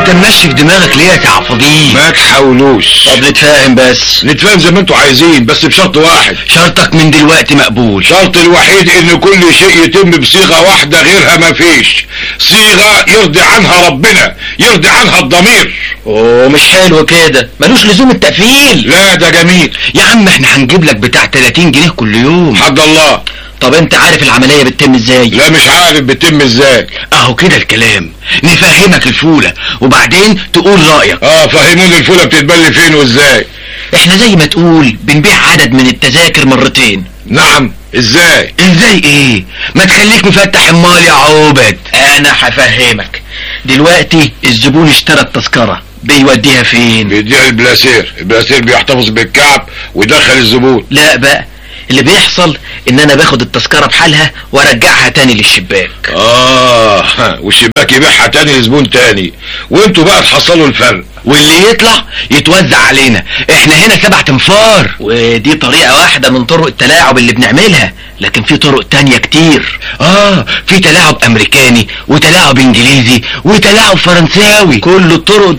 انت منشف دماغك ليه يا كعفضين ما تحاولوش طب نتفاهم بس نتفاهم زي ما انتوا عايزين بس بشرط واحد شرطك من دلوقتي مقبول الشرط الوحيد ان كل شيء يتم بصيغة واحدة غيرها ما فيش صيغة يرضي عنها ربنا يرضي عنها الضمير اوه مش حلو كده ملوش لزوم التقفيل لا ده جميل يا عم احنا هنجيب لك بتاع 30 جنيه كل يوم حد الله طب انت عارف العملية بتتم ازاي لا مش عارف بتتم ازاي اهو كده الكلام نفهمك الفولة وبعدين تقول رأيك اه فهموني الفولة بتتبل فين وازاي احنا زي ما تقول بنبيع عدد من التذاكر مرتين نعم ازاي ازاي ايه ما تخليك مفتح امال يا عوبد انا هفهمك دلوقتي الزبون اشترى التذكرة بيوديها فين بيديها البلاسير البلاسير بيحتفظ بالكعب ويدخل الزبون لا بقى اللي بيحصل ان انا باخد التذكرة بحالها وارجعها تاني للشباك اه والشباك يبيعها تاني لزبون تاني وانتوا بقى تحصلوا الفرق واللي يطلع يتوزع علينا احنا هنا سبع تنفار ودي طريقة واحدة من طرق التلاعب اللي بنعملها لكن في طرق تانية كتير اه في تلاعب امريكاني وتلاعب انجليزي وتلاعب فرنساوي كل الطرق